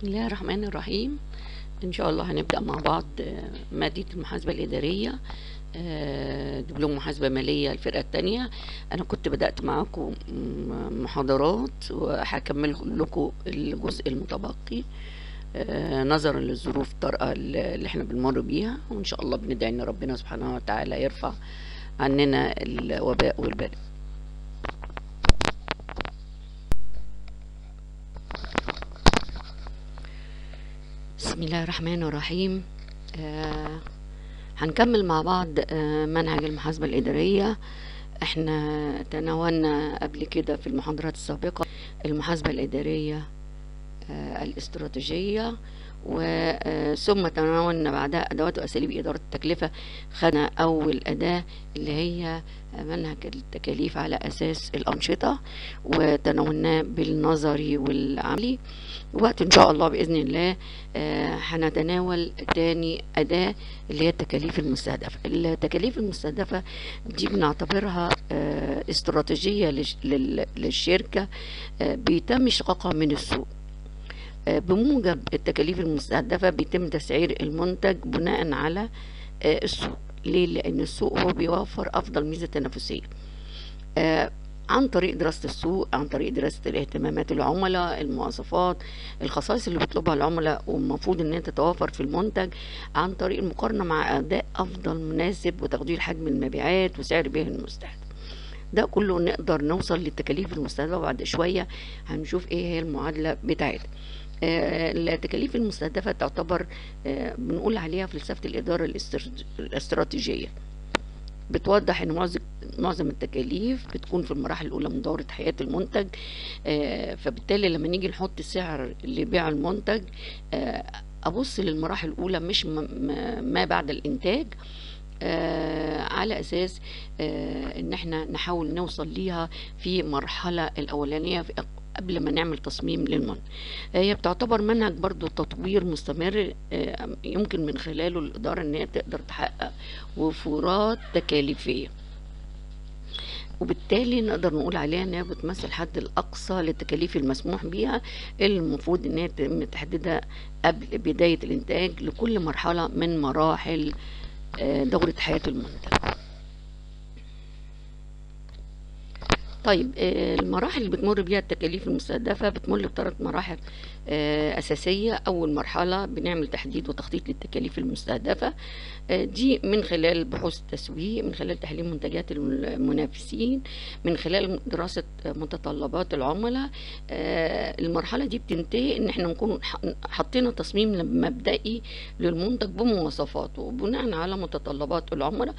بسم الله الرحمن الرحيم إن شاء الله هنبدأ مع بعض آه، مادة المحاسبة الإدارية آه، دبلوم محاسبة مالية الفرقة التانية أنا كنت بدأت معاكم م- محاضرات وهكمل لكم الجزء المتبقي آه، نظرا للظروف الطارئة اللي احنا بنمر بيها وإن شاء الله بندعي إن ربنا سبحانه وتعالى يرفع عننا الوباء والبلاء بسم الله الرحمن الرحيم آه هنكمل مع بعض آه منهج المحاسبة الإدارية احنا تناولنا قبل كده في المحاضرات السابقة المحاسبة الإدارية آه الاستراتيجية وثم تناولنا بعدها أدوات وأساليب إدارة التكلفة خدنا أول أداة اللي هي منهج التكاليف على أساس الأنشطة وتناولناه بالنظري والعملي وقت إن شاء الله بإذن الله آه، هنتناول تاني أداة اللي هي التكاليف المستهدفة التكاليف المستهدفة دي بنعتبرها آه، استراتيجية للش- لل- للشركة آه، بيتم اشتقاقها من السوق آه، بموجب التكاليف المستهدفة بيتم تسعير المنتج بناء على آه، السوق ليه؟ لأن السوق هو بيوفر أفضل ميزة تنافسية آه، عن طريق دراسة السوق عن طريق دراسة الاهتمامات العملاء المواصفات الخصائص اللي بيطلبها العملاء والمفروض ان هي تتوافر في المنتج عن طريق المقارنة مع أداء أفضل مناسب وتقدير حجم المبيعات وسعر بيع المستهدف ده كله نقدر نوصل للتكاليف المستهدفة وبعد شوية هنشوف ايه هي المعادلة بتاعتها آه، التكاليف المستهدفة تعتبر آه، بنقول عليها فلسفة الإدارة الاستر- الاستراتيجية بتوضح ان معظم معظم التكاليف بتكون في المراحل الاولى من دوره حياه المنتج آه، فبالتالي لما نيجي نحط سعر لبيع المنتج آه، ابص للمراحل الاولى مش م- م- ما بعد الانتاج آه، على اساس آه، ان احنا نحاول نوصل ليها في مرحله الاولانيه في قبل ما نعمل تصميم للمنتج هي بتعتبر منهج برضو تطوير مستمر آه، يمكن من خلاله الإدارة إن هي تقدر تحقق وفورات تكاليفية وبالتالي نقدر نقول عليها انها بتمثل الحد الاقصى للتكاليف المسموح بيها اللي المفروض ان هي يتم تحديدها قبل بداية الانتاج لكل مرحلة من مراحل آه، دورة حياة المنتج طيب آه، المراحل اللي بتمر بيها التكاليف المستهدفة بتمر بثلاث مراحل آه، أساسية أول مرحلة بنعمل تحديد وتخطيط للتكاليف المستهدفة آه، دي من خلال بحوث التسويق من خلال تحليل منتجات المنافسين من خلال دراسة متطلبات العملاء آه، المرحلة دي بتنتهي إن احنا نكون ح- حطينا تصميم مبدئي للمنتج بمواصفاته بناء على متطلبات العملاء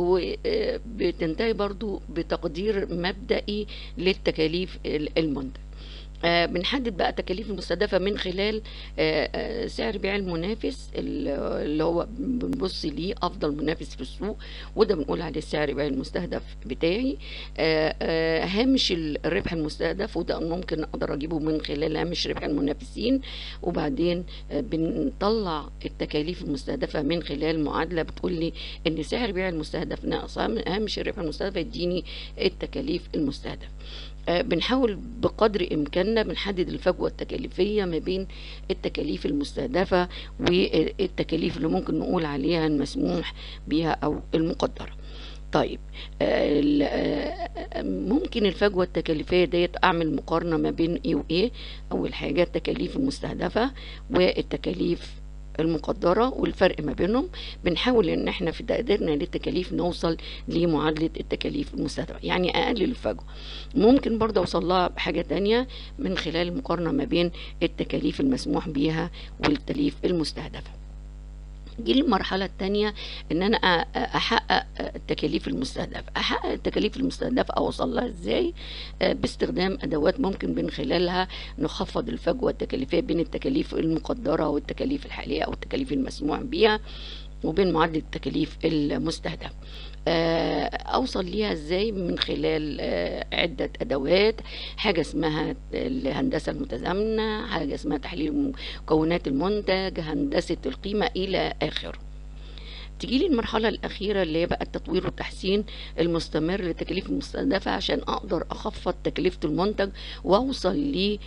وبتنتهي برضو بتقدير مبدئي للتكاليف ال- المنتج آه، بنحدد بقى تكاليف المستهدفة من خلال آه، آه، سعر بيع المنافس ال- اللي هو بنبص ليه أفضل منافس في السوق وده بنقول عليه سعر بيع المستهدف بتاعي آه، آه، هامش الربح المستهدف وده ممكن أقدر أجيبه من خلال هامش ربح المنافسين وبعدين آه، بنطلع التكاليف المستهدفة من خلال معادلة بتقول لي إن سعر بيع المستهدف ناقص هامش الربح المستهدف يديني التكاليف المستهدف آه، بنحاول بقدر إمكاننا بنحدد الفجوة التكاليفية ما بين التكاليف المستهدفة والتكاليف اللي ممكن نقول عليها المسموح بها أو المقدرة طيب آه، ال- آه، ممكن الفجوة التكاليفية ديت أعمل مقارنة ما بين إيه وإيه أول حاجة التكاليف المستهدفة والتكاليف المقدرة والفرق ما بينهم بنحاول ان احنا في تقديرنا للتكاليف نوصل لمعادلة التكاليف المستهدفة يعني اقلل الفجوة ممكن برضه اوصل لها بحاجة تانية من خلال المقارنة ما بين التكاليف المسموح بيها والتكاليف المستهدفة دي المرحلة التانية ان انا أ- احقق التكاليف المستهدفة احقق التكاليف المستهدفة اوصل لها ازاي آه، باستخدام ادوات ممكن من خلالها نخفض الفجوة التكاليفية بين التكاليف المقدرة والتكاليف الحالية او التكاليف المسموح بيها وبين معادلة التكاليف المستهدفة آه، اوصل ليها ازاي من خلال آه، عدة ادوات حاجة اسمها الهندسة المتزامنة حاجة اسمها تحليل مكونات المنتج هندسة القيمة الى اخره تيجي لي المرحله الاخيره اللي هي بقى التطوير والتحسين المستمر للتكاليف المستهدفه عشان اقدر اخفض تكلفه المنتج واوصل ل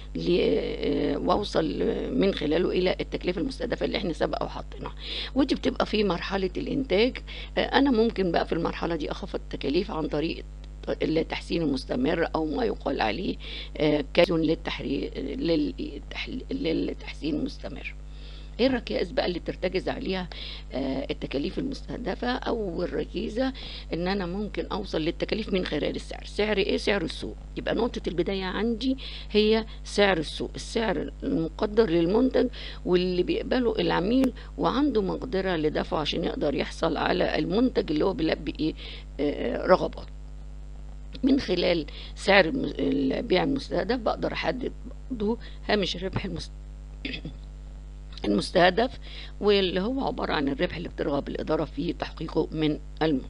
واوصل من خلاله الى التكلفه المستهدفه اللي احنا سبق وحطيناها ودي بتبقى في مرحله الانتاج انا ممكن بقى في المرحله دي اخفض التكاليف عن طريق التحسين المستمر او ما يقال عليه كازون للتحرير للتحسين المستمر ايه الركائز بقى اللي ترتكز عليها آه التكاليف المستهدفة او الركيزة ان انا ممكن اوصل للتكاليف من خلال السعر سعر ايه سعر السوق يبقى نقطة البداية عندي هي سعر السوق السعر المقدر للمنتج واللي بيقبله العميل وعنده مقدرة لدفعه عشان يقدر يحصل على المنتج اللي هو بيلبي ايه آه رغباته من خلال سعر البيع المستهدف بقدر احدد برضه هامش الربح المست... المستهدف واللي هو عبارة عن الربح اللي بترغب الإدارة في تحقيقه من المنتج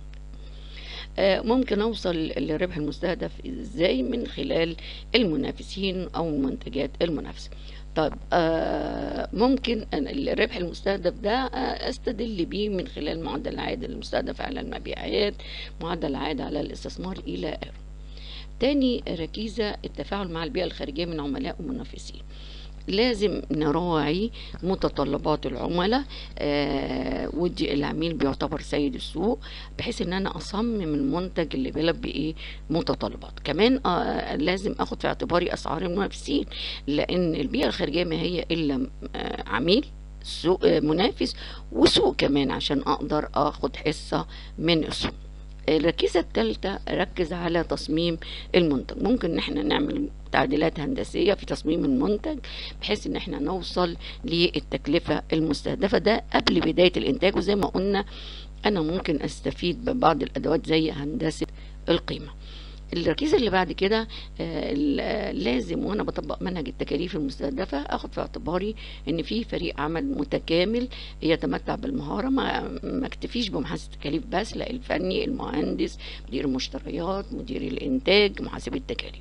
ممكن أوصل للربح المستهدف إزاي من خلال المنافسين أو منتجات المنافسة طيب آه ممكن الربح المستهدف ده آه استدل بيه من خلال معدل العائد المستهدف على المبيعات معدل العائد على الاستثمار الى اخره تاني ركيزة التفاعل مع البيئة الخارجية من عملاء ومنافسين لازم نراعي متطلبات العملاء آه ودي العميل بيعتبر سيد السوق بحيث ان انا اصمم المنتج اللي بيلبي ايه متطلبات كمان آه لازم اخد في اعتباري اسعار المنافسين لان البيئه الخارجيه ما هي الا آه عميل سوق آه منافس وسوق كمان عشان اقدر اخد حصه من السوق الركيزة الثالثة ركز على تصميم المنتج ممكن ان احنا نعمل تعديلات هندسية في تصميم المنتج بحيث ان احنا نوصل للتكلفة المستهدفة ده قبل بداية الانتاج وزي ما قلنا انا ممكن استفيد ببعض الادوات زي هندسة القيمة الركيزة اللي بعد كده آه لازم وانا بطبق منهج التكاليف المستهدفة اخد في اعتباري ان في فريق عمل متكامل يتمتع بالمهارة ما, ما اكتفيش بمحاسبة التكاليف بس لا الفني المهندس مدير المشتريات مدير الانتاج محاسب التكاليف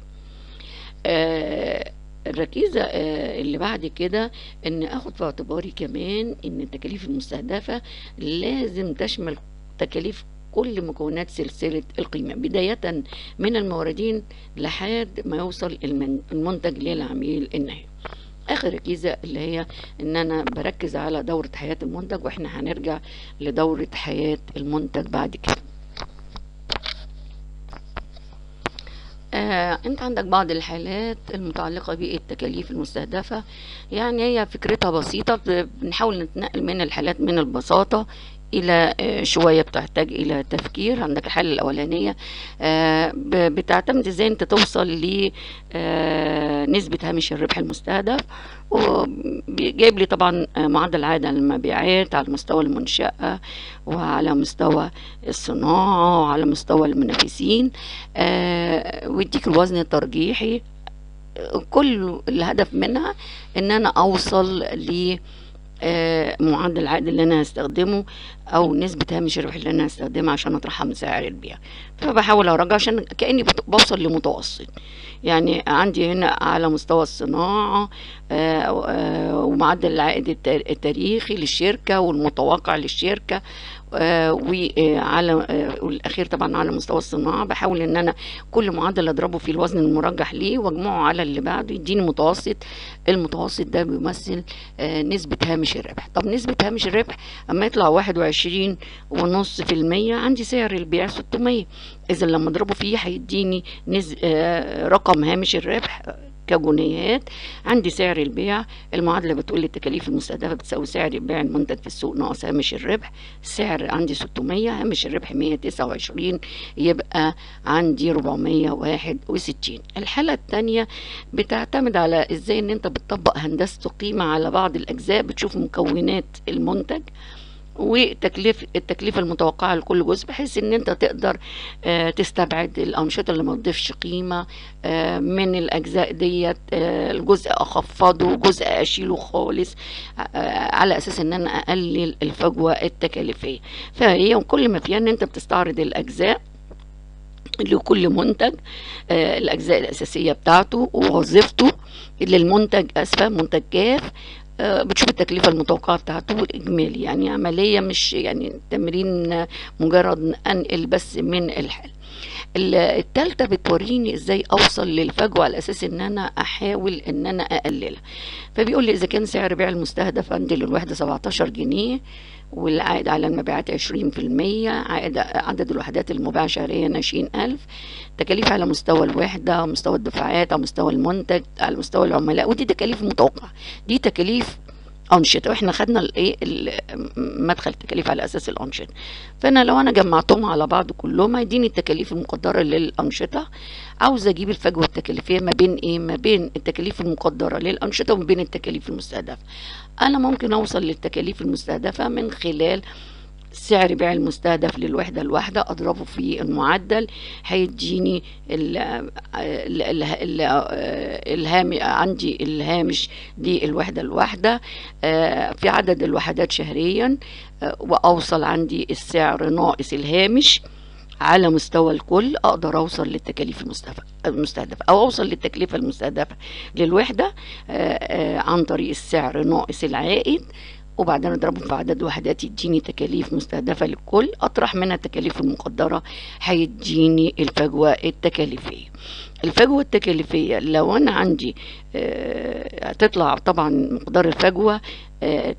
آه الركيزة آه اللي بعد كده ان اخد في اعتباري كمان ان التكاليف المستهدفة لازم تشمل تكاليف كل مكونات سلسلة القيمة بداية من الموردين لحد ما يوصل المنتج للعميل النهائي اخر ركيزة اللي هي ان انا بركز على دورة حياة المنتج واحنا هنرجع لدورة حياة المنتج بعد كده آه، انت عندك بعض الحالات المتعلقة بالتكاليف المستهدفة يعني هي فكرتها بسيطة بنحاول نتنقل من الحالات من البساطة الى شويه بتحتاج الى تفكير عندك الحاله الاولانيه بتعتمد ازاي انت توصل ل نسبه هامش الربح المستهدف وجايب لي طبعا معدل العائد على المبيعات على مستوى المنشاه وعلى مستوى الصناعه وعلى مستوى المنافسين ويديك الوزن الترجيحي كل الهدف منها ان انا اوصل ل آه معدل العائد اللي انا هستخدمه او نسبة هامش الربح اللي انا هستخدمها عشان اطرحها من سعر البيع فبحاول اراجع عشان كاني بوصل لمتوسط يعني عندي هنا على مستوى الصناعة آه آه ومعدل العائد التاريخي للشركة والمتوقع للشركة آه وعلى آه والاخير طبعا على مستوى الصناعه بحاول ان انا كل معدل اضربه في الوزن المرجح ليه واجمعه على اللي بعده يديني متوسط المتوسط ده بيمثل آه نسبه هامش الربح طب نسبه هامش الربح اما يطلع واحد وعشرين ونص في المية عندي سعر البيع 600 اذا لما اضربه فيه هيديني نز... رقم هامش الربح كجنيهات عندي سعر البيع المعادله بتقول لي التكاليف المستهدفه بتساوي سعر بيع المنتج في السوق ناقص هامش الربح سعر عندي 600 هامش الربح 129 يبقى عندي 461 الحاله الثانيه بتعتمد على ازاي ان انت بتطبق هندسه قيمه على بعض الاجزاء بتشوف مكونات المنتج وتكليف التكلفه المتوقعه لكل جزء بحيث ان انت تقدر آه تستبعد الانشطه اللي ما تضيفش قيمه آه من الاجزاء ديت آه الجزء اخفضه جزء اشيله خالص على اساس ان انا اقلل الفجوه التكاليفيه فهي كل ما فيها ان انت بتستعرض الاجزاء لكل منتج الأجزاء الأساسية بتاعته ووظيفته للمنتج أسفة منتج كاف آه، بتشوف التكلفة المتوقعة بتاعته والإجمالي يعني عملية مش يعني تمرين آه، مجرد أنقل بس من الحل ال- التالتة بتوريني ازاي اوصل للفجوة على اساس ان انا احاول ان انا اقللها فبيقول لي اذا كان سعر بيع المستهدف عندي للوحدة 17 جنيه والعائد على المبيعات 20% عائد عدد الوحدات المباعة شهريا 20000 تكاليف على مستوى الوحدة مستوى الدفعات على مستوى المنتج على مستوى العملاء ودي تكاليف متوقعة دي تكاليف أنشطة واحنا خدنا الايه ال- مدخل التكاليف على أساس الأنشطة فأنا لو أنا جمعتهم على بعض كلهم هيديني التكاليف المقدرة للأنشطة عاوز أجيب الفجوة التكاليفية ما بين إيه ما بين التكاليف المقدرة للأنشطة وما بين التكاليف المستهدفة أنا ممكن أوصل للتكاليف المستهدفة من خلال سعر بيع المستهدف للوحدة الواحدة أضربه في المعدل هيديني ال- ال- ال- ال- الهام عندي الهامش للوحدة الواحدة آه، في عدد الوحدات شهريا آه، وأوصل عندي السعر ناقص الهامش على مستوى الكل اقدر اوصل للتكاليف المستهدفه المستهدفه او اوصل للتكلفه المستهدفه للوحده آه، آه، عن طريق السعر ناقص العائد وبعدين اضربه في عدد وحدات يديني تكاليف مستهدفه للكل اطرح منها التكاليف المقدره هيديني الفجوه التكاليفيه الفجوه التكاليفيه لو انا عندي آه، هتطلع طبعا مقدار الفجوه آه،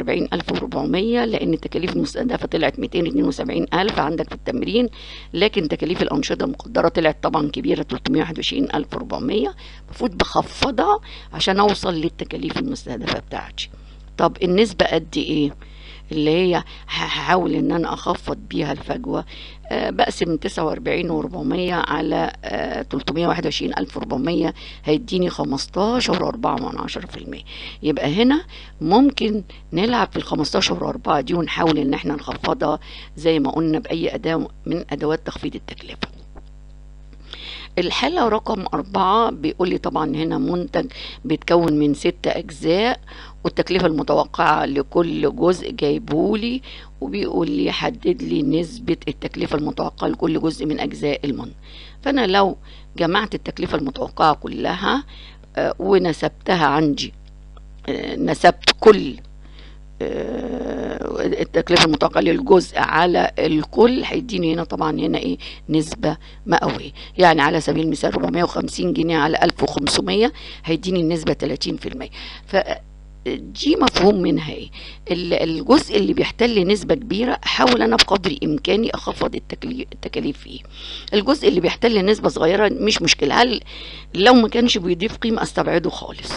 49400 لان التكاليف المستهدفه طلعت 272000 عندك في التمرين لكن تكاليف الانشطه المقدره طلعت طبعا كبيره 321400 المفروض بخفضها عشان اوصل للتكاليف المستهدفه بتاعتي طب النسبه قد ايه اللي هي هحاول ان انا اخفض بيها الفجوه آه، بقسم 49 و400 على آه، 321 ألف 400 هيديني 15 و4 من 10% يبقى هنا ممكن نلعب في ال 15 و4 دي ونحاول ان احنا نخفضها زي ما قلنا بأي أداة من أدوات تخفيض التكلفة الحالة رقم أربعة بيقول لي طبعا هنا منتج بيتكون من ست أجزاء والتكلفة المتوقعة لكل جزء جايبولي وبيقول لي حدد لي نسبة التكلفة المتوقعة لكل جزء من أجزاء المنتج فأنا لو جمعت التكلفة المتوقعة كلها آه، ونسبتها عندي آه، نسبت كل آه، التكلفة المتوقعة للجزء على الكل هيديني هنا طبعا هنا ايه نسبة مئوية يعني على سبيل المثال 450 جنيه على 1500 هيديني النسبة 30% ف دي مفهوم منها ايه ال- الجزء اللي بيحتل نسبة كبيرة احاول انا بقدر امكاني اخفض التكلي- التكاليف فيه الجزء اللي بيحتل نسبة صغيرة مش مشكلة هل لو ما كانش بيضيف قيمة استبعده خالص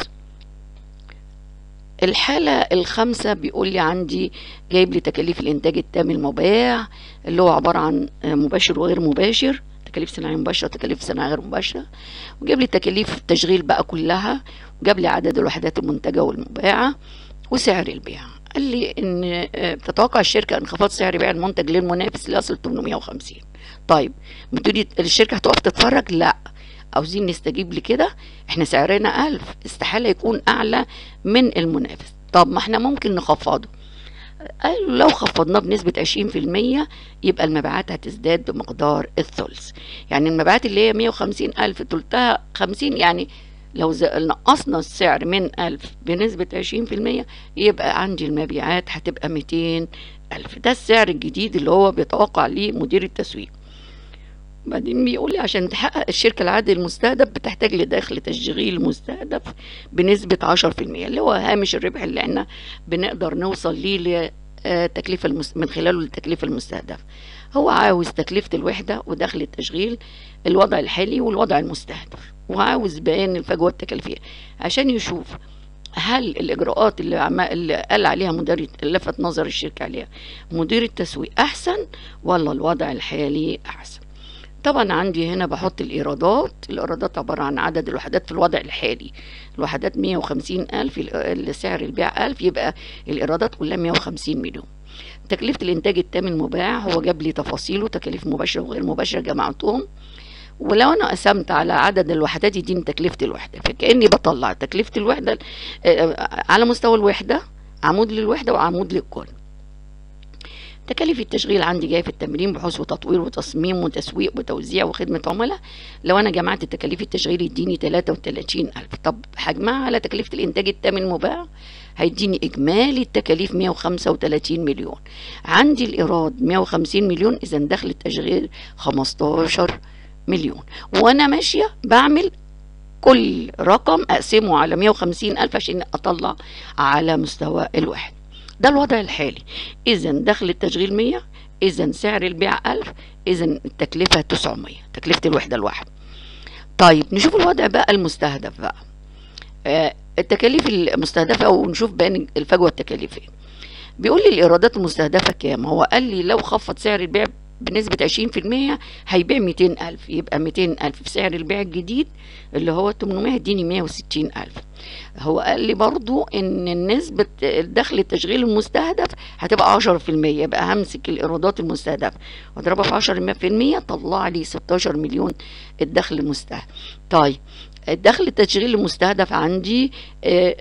الحالة الخامسة بيقول لي عندي جايب لي تكاليف الإنتاج التام المباع اللي هو عبارة عن مباشر وغير مباشر تكاليف صناعية مباشرة تكاليف صناعية غير مباشرة وجاب لي تكاليف التشغيل بقى كلها وجاب لي عدد الوحدات المنتجة والمباعة وسعر البيع قال لي ان آه، تتوقع الشركة انخفاض سعر بيع المنتج للمنافس ليصل 850 طيب بتقولي الشركة هتقف تتفرج لا عاوزين نستجيب لكده احنا سعرنا ألف استحالة يكون أعلى من المنافس طب ما احنا ممكن نخفضه قالوا لو خفضناه بنسبة 20% يبقى المبيعات هتزداد بمقدار الثلث يعني المبيعات اللي هي 150 ألف تلتها 50 يعني لو ز- نقصنا السعر من ألف بنسبة 20% يبقى عندي المبيعات هتبقى 200 ألف ده السعر الجديد اللي هو بيتوقع ليه مدير التسويق بعدين بيقول لي عشان تحقق الشركة العائد المستهدف بتحتاج لدخل تشغيل مستهدف بنسبة 10% اللي هو هامش الربح اللي احنا بنقدر نوصل ليه لتكلفة المس... من خلاله التكلفة المستهدفة هو عاوز تكلفة الوحدة ودخل التشغيل الوضع الحالي والوضع المستهدف وعاوز بيان الفجوة التكلفية عشان يشوف هل الإجراءات اللي, عم... اللي قال عليها مدير لفت نظر الشركة عليها مدير التسويق أحسن ولا الوضع الحالي أحسن طبعا عندي هنا بحط الإيرادات الإيرادات عبارة عن عدد الوحدات في الوضع الحالي الوحدات 150 ألف السعر البيع ألف يبقى الإيرادات كلها 150 مليون تكلفة الإنتاج التام المباع هو جاب لي تفاصيله تكاليف مباشرة وغير مباشرة جمعتهم ولو انا قسمت على عدد الوحدات يديني تكلفة الوحدة فكأني بطلع تكلفة الوحدة آه، على مستوى الوحدة عمود للوحدة وعمود للكل تكاليف التشغيل عندي جايه في التمرين بحوث وتطوير وتصميم وتسويق وتوزيع وخدمه عملاء لو انا جمعت تكاليف التشغيل يديني 33000 طب هجمعها على تكلفه الانتاج التام المباع هيديني اجمالي التكاليف 135 مليون عندي الايراد 150 مليون اذا دخل التشغيل 15 مليون وانا ماشيه بعمل كل رقم اقسمه على 150 الف عشان اطلع على مستوى الواحد ده الوضع الحالي اذا دخل التشغيل 100 اذا سعر البيع 1000 اذا التكلفه 900 تكلفه الوحده الواحده طيب نشوف الوضع بقى المستهدف بقى آه التكاليف المستهدفه ونشوف بين الفجوه التكاليفيه بيقول لي الايرادات المستهدفه كام هو قال لي لو خفض سعر البيع بنسبة 20% هيبيع 200 ألف يبقى 200 ألف في سعر البيع الجديد اللي هو 800 يديني 160 ألف هو قال لي برضو إن نسبة الدخل التشغيل المستهدف هتبقى 10% يبقى همسك الإيرادات المستهدفة وأضربها في 10% طلع لي 16 مليون الدخل المستهدف طيب الدخل التشغيل المستهدف عندي آه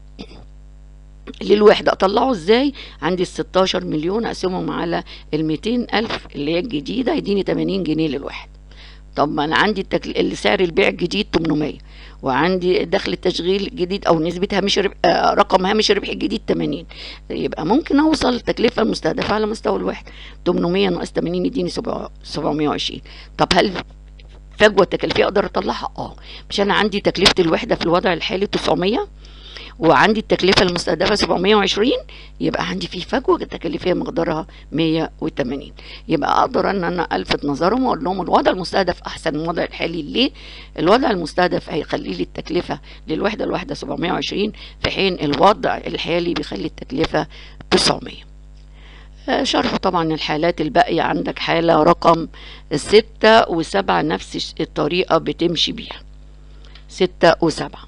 للوحدة أطلعه إزاي عندي الستاشر مليون أقسمهم على الميتين ألف اللي هي الجديدة يديني تمانين جنيه للواحد طب ما أنا عندي التكل... سعر البيع الجديد 800 وعندي دخل التشغيل الجديد أو نسبة هامش ربح آه رقم هامش الربح الجديد 80 يبقى ممكن أوصل التكلفة المستهدفة على مستوى الواحد 800 ناقص 80 يديني 720 طب هل فجوة تكلفية أقدر أطلعها؟ أه مش أنا عندي تكلفة الوحدة في الوضع الحالي 900 وعندي التكلفة المستهدفة 720 يبقى عندي في فجوة تكلفية مقدارها 180 يبقى أقدر أن أنا ألفت نظرهم وأقول لهم الوضع المستهدف أحسن من الوضع الحالي ليه؟ الوضع المستهدف هيخلي لي التكلفة للوحدة الواحدة 720 في حين الوضع الحالي بيخلي التكلفة 900 شرح طبعا الحالات الباقية عندك حالة رقم ستة وسبعة نفس الطريقة بتمشي بيها ستة وسبعة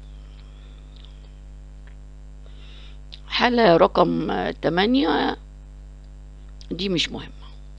حالة رقم تمانية دي مش مهمة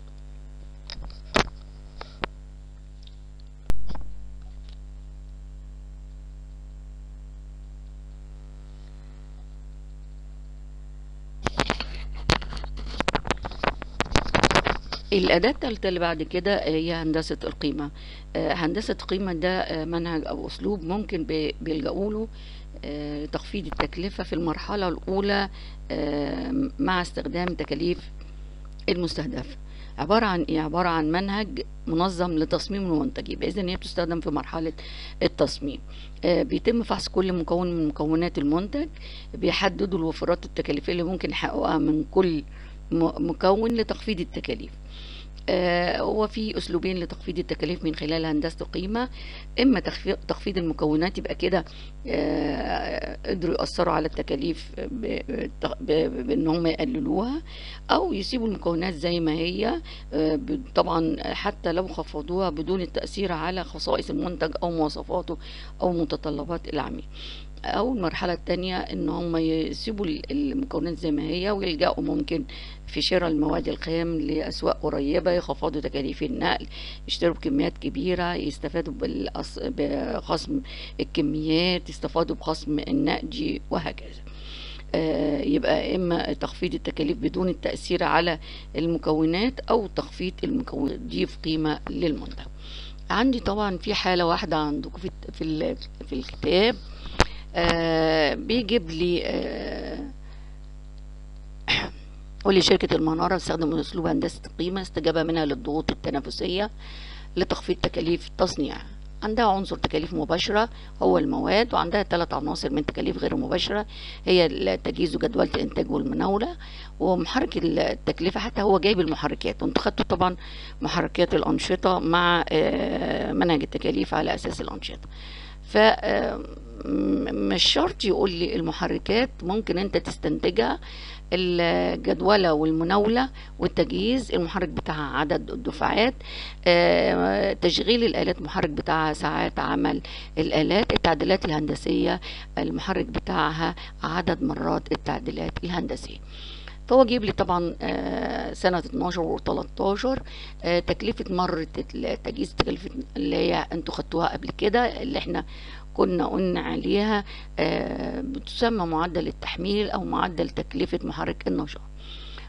الأداة الثالثة اللي بعد كده هي هندسة القيمة هندسة القيمة ده منهج أو أسلوب ممكن بيلجأوا له تخفيض التكلفة في المرحلة الأولى مع استخدام تكاليف المستهدفة عبارة عن إيه؟ عبارة عن منهج منظم لتصميم المنتج يبقى إذا هي بتستخدم في مرحلة التصميم بيتم فحص كل مكون من مكونات المنتج بيحددوا الوفرات التكاليفية اللي ممكن يحققوها من كل مكون لتخفيض التكاليف آه هو في اسلوبين لتخفيض التكاليف من خلال هندسه القيمه اما تخفيض المكونات يبقى كده آه قدروا ياثروا على التكاليف بان هم يقللوها او يسيبوا المكونات زي ما هي آه طبعا حتى لو خفضوها بدون التاثير على خصائص المنتج او مواصفاته او متطلبات العميل او المرحله الثانيه ان هم يسيبوا المكونات زي ما هي ويلجأوا ممكن في شراء المواد الخام لاسواق قريبه يخفضوا تكاليف النقل يشتروا بكميات كبيره يستفادوا بخصم الكميات يستفادوا بخصم النقدي وهكذا آه يبقى اما تخفيض التكاليف بدون التاثير على المكونات او تخفيض المكونات ضيف قيمه للمنتج عندي طبعا في حاله واحده عندكم في في, في الكتاب آه بيجيب لي آه قول لي شركة المنارة تستخدم أسلوب هندسة القيمة استجابة منها للضغوط التنافسية لتخفيض تكاليف التصنيع عندها عنصر تكاليف مباشرة هو المواد وعندها ثلاث عناصر من تكاليف غير مباشرة هي التجهيز وجدولة الإنتاج والمناولة ومحرك التكلفة حتى هو جايب المحركات وانتوا خدتوا طبعا محركات الأنشطة مع منهج التكاليف على أساس الأنشطة ف مش شرط يقول لي المحركات ممكن انت تستنتجها الجدولة والمناولة والتجهيز المحرك بتاعها عدد الدفعات تشغيل الآلات محرك بتاعها ساعات عمل الآلات التعديلات الهندسية المحرك بتاعها عدد مرات التعديلات الهندسية فهو جيب لي طبعا سنة 12 و 13 تكلفة مرة التجهيز تكلفة اللي هي انتوا خدتوها قبل كده اللي احنا كنا قلنا عليها بتسمى معدل التحميل او معدل تكلفة محرك النشاط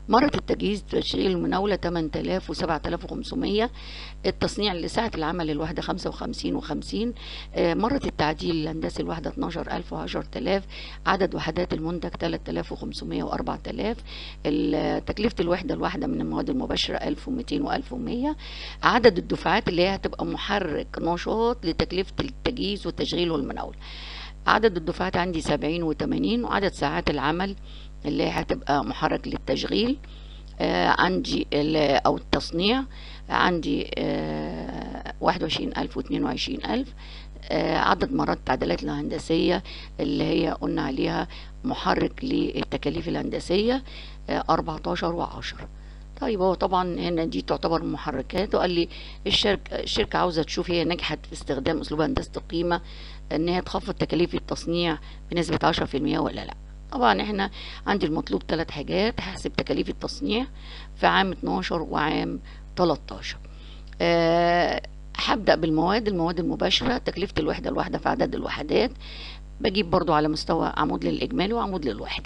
مرة التجهيز تشغيل المناولة 8000 و 7500 التصنيع لساعة العمل الواحدة 55 و50 مرة التعديل الهندسي الواحدة 12000 و 10000 عدد وحدات المنتج 3500 و 4000 تكلفة الوحدة الواحدة من المواد المباشرة 1200 و 1100 عدد الدفعات اللي هي هتبقى محرك نشاط لتكلفة التجهيز والتشغيل والمناولة عدد الدفعات عندي 70 و 80 وعدد ساعات العمل اللي هتبقى محرك للتشغيل آه عندي او التصنيع عندي آه واحد وعشرين ألف واتنين وعشرين ألف آه عدد مرات التعديلات الهندسية اللي هي قلنا عليها محرك للتكاليف الهندسية أربعتاشر وعشرة طيب هو طبعا هنا دي تعتبر محركات وقال لي الشركة, الشركة عاوزة تشوف هي نجحت في استخدام أسلوب هندسة القيمة إن هي تخفض تكاليف التصنيع بنسبة عشرة في المية ولا لأ طبعا احنا عندي المطلوب ثلاث حاجات هحسب تكاليف التصنيع في عام 12 وعام 13 أه هبدأ بالمواد المواد المباشرة تكلفة الوحدة الواحدة في عدد الوحدات بجيب برضو على مستوى عمود للإجمالي وعمود للوحدة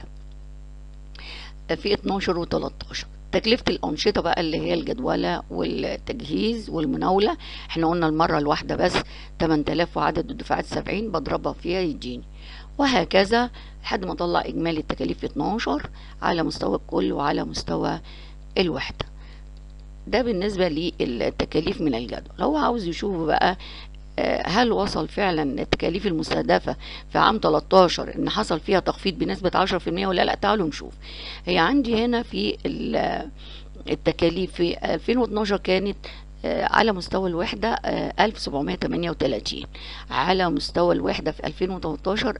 في 12 و 13 تكلفة الأنشطة بقى اللي هي الجدولة والتجهيز والمناولة احنا قلنا المرة الواحدة بس 8000 وعدد الدفعات 70 بضربها فيها يديني وهكذا لحد ما اطلع اجمالي التكاليف 12 على مستوى الكل وعلى مستوى الوحده ده بالنسبه للتكاليف من الجدول لو عاوز يشوف بقى هل وصل فعلا التكاليف المستهدفة في عام 13 ان حصل فيها تخفيض بنسبة 10% ولا لا تعالوا نشوف هي عندي هنا في التكاليف في 2012 كانت على مستوى الوحدة 1738 على مستوى الوحدة في 2013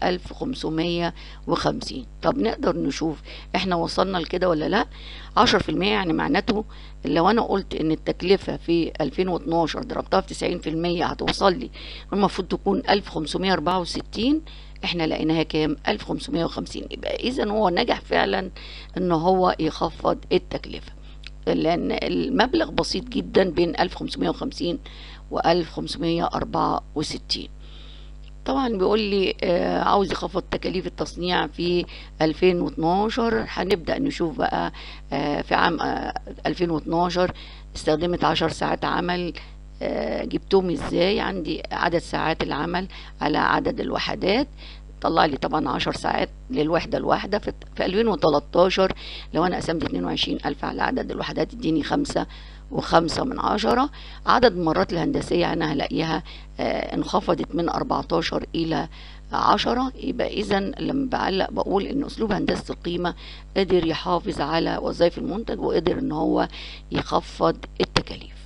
1550 طب نقدر نشوف احنا وصلنا لكده ولا لا 10% يعني معناته لو انا قلت ان التكلفة في 2012 ضربتها في 90% هتوصل لي المفروض تكون 1564 احنا لقيناها كام 1550 يبقى اذا هو نجح فعلا ان هو يخفض التكلفه لأن المبلغ بسيط جدا بين 1550 و 1564 طبعا بيقول لي آه عاوز يخفض تكاليف التصنيع في 2012 هنبدأ نشوف بقى آه في عام آه 2012 استخدمت 10 ساعات عمل جبتهم ازاي عندي عدد ساعات العمل على عدد الوحدات طلع لي طبعا 10 ساعات للوحدة الواحدة في 2013 لو أنا قسمت 22 ألف على عدد الوحدات يديني خمسة وخمسة من عشرة عدد المرات الهندسية أنا هلاقيها آه انخفضت من 14 إلى عشرة يبقى إذا لما بعلق بقول إن أسلوب هندسة القيمة قدر يحافظ على وظائف المنتج وقدر إن هو يخفض التكاليف